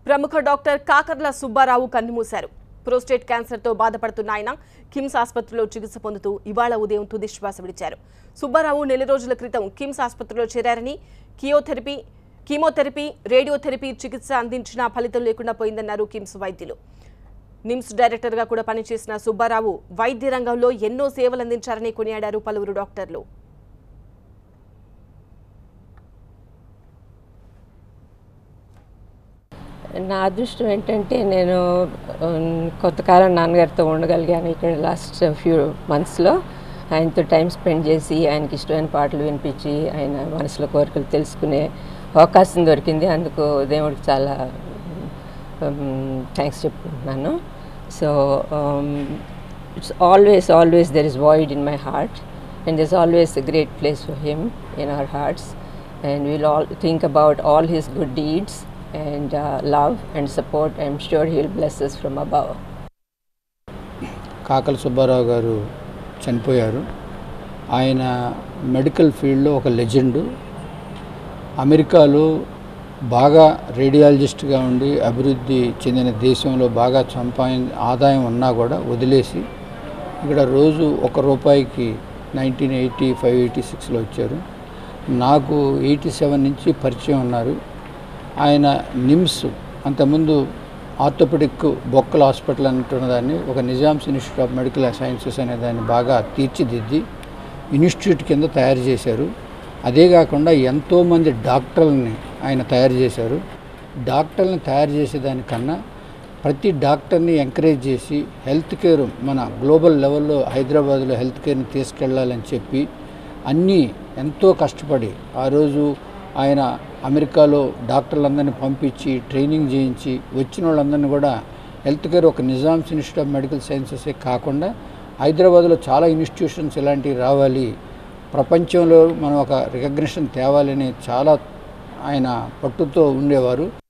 ప్రముఖ డాక్టర్ కాకర్ల సుబ్బారావు కన్నుమూశారు ప్రోస్టేట్ క్యాన్సర్తో బాధపడుతున్న ఆయన కిమ్స్ ఆసుపత్రిలో చికిత్స పొందుతూ ఇవాళ ఉదయం తుది శ్వాస విడిచారు సుబ్బారావు నెల రోజుల క్రితం కిమ్స్ ఆసుపత్రిలో చేరారని కియోథెరపీ కీమోథెరపీ రేడియోథెరపీ చికిత్స అందించినా ఫలితం లేకుండా పోయిందన్నారు కిమ్స్ వైద్యులు నిమ్స్ డైరెక్టర్గా కూడా పనిచేసిన సుబ్బారావు వైద్య రంగంలో ఎన్నో సేవలు అందించారని కొనియాడారు పలువురు డాక్టర్లు నా అదృష్టం ఏంటంటే నేను ఉమ్, కొంతకాలం నాన్నగారితో ఉండగలిగాను ఇక్కడ లాస్ట్ ఫ్యూ మంత్స్లో ఆయనతో టైం స్పెండ్ చేసి ఆయనకి ఇష్టమైన పాటలు వినిపించి ఆయన మనసులో కోరికలు తెలుసుకునే అవకాశం దొరికింది అందుకు దేవుడికి చాలా థ్యాంక్స్ చెప్పుకుంటున్నాను so it's always always there is void in my heart and this always a great place for him in our hearts and we'll all think about all his good deeds and uh, love and support. I'm sure he'll bless us from above. Kakala Subbarao garu చనిపోయారు ఆయన medical ఫీల్డ్లో ఒక legend అమెరికాలో బాగా రేడియాలజిస్ట్గా ఉండి అభివృద్ధి చెందిన దేశంలో బాగా సంపాది ఆదాయం ఉన్నా కూడా వదిలేసి ఇక్కడ రోజు ఒక రూపాయికి నైన్టీన్ ఎయిటీ ఫైవ్ ఎయిటీ సిక్స్లో వచ్చారు నాకు ఎయిటీ సెవెన్ నుంచి పరిచయం ఉన్నారు ఆయన నిమ్స్ అంతకుముందు ఆర్థోపెడిక్ బొక్కల హాస్పిటల్ అంటున్న దాన్ని ఒక Nizam's institute of medical sciences అనే దాన్ని బాగా తీర్చిదిద్ది ఇన్స్టిట్యూట్ కింద తయారు చేశారు అదే కాకుండా ఎంతోమంది డాక్టర్లని ఆయన తయారు చేశారు డాక్టర్లను తయారు చేసేదానికన్నా ప్రతి డాక్టర్ని ఎంకరేజ్ చేసి హెల్త్ కేర్ మన గ్లోబల్ లెవెల్లో హైదరాబాద్లో హెల్త్ కేర్ని తీసుకెళ్ళాలని చెప్పి అన్నీ ఎంతో కష్టపడి ఆ రోజు ఆయన అమెరికాలో డాక్టర్లందరినీ పంపించి ట్రైనింగ్ చేయించి వచ్చిన వాళ్ళందరినీ కూడా హెల్త్ కేర్ ఒక నిజామ్స్ ఇన్స్టిట్యూట్ ఆఫ్ మెడికల్ సైన్సెసే కాకుండా హైదరాబాద్లో చాలా ఇన్స్టిట్యూషన్స్ ఇలాంటివి రావాలి ప్రపంచంలో మనం ఒక రికగ్నిషన్ తేవాలని చాలా ఆయన పట్టుతో ఉండేవారు